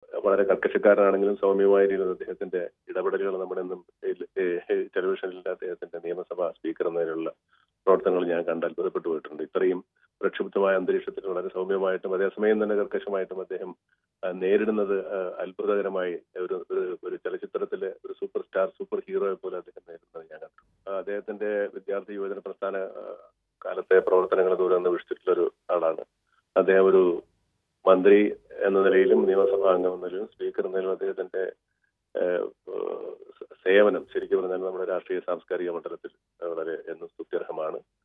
വളരെ കർക്കശക്കാരനാണെങ്കിലും സൗമ്യമായ രീതിയിൽ അദ്ദേഹത്തിന്റെ ഇടപെടലുകൾ നമ്മുടെ എന്നും ടെലിവിഷനിൽ അദ്ദേഹത്തിന്റെ നിയമസഭാ സ്പീക്കർ എന്നതിലുള്ള പ്രവർത്തനങ്ങൾ ഞാൻ കണ്ട് അത്ഭുതപ്പെട്ടു പോയിട്ടുണ്ട് ഇത്രയും പ്രക്ഷുബ്ധമായ അന്തരീക്ഷത്തിൽ വളരെ സൗമ്യമായിട്ടും അതേസമയം തന്നെ കർക്കശമായിട്ടും അദ്ദേഹം ആ, നേരിടുന്നത് ആ, അത്ഭുതകരമായി ഒരു ഒരു- ഒരു ചലച്ചിത്രത്തിലെ ഒരു സൂപ്പർ സ്റ്റാർ സൂപ്പർ ഹീറോയെ പോലെ അദ്ദേഹം നേരിടുന്നത് ഞാൻ കണ്ടു ആ, അദ്ദേഹത്തിന്റെ വിദ്യാർത്ഥി യുവജന പ്രസ്ഥാന ആ, കാലത്തെ പ്രവർത്തനങ്ങൾ ദൂരെ നിന്ന് വീക്ഷിച്ചിട്ടുള്ള ഒരു ആളാണ് അദ്ദേഹം ഒരു മന്ത്രി എന്ന നിലയിലും നിയമസഭാ അംഗം എന്ന നിലയിലും സ്പീക്കർ എന്ന നിലയിലും അദ്ദേഹത്തിന്റെ ഏഹ്, ഏഹ്, സേവനം ശരിക്കും പറഞ്ഞാൽ നമ്മുടെ രാഷ്ട്രീയ സാംസ്കാരിക മണ്ഡലത്തിൽ വളരെ എന്നും സ്തുത്യർഹമാണ്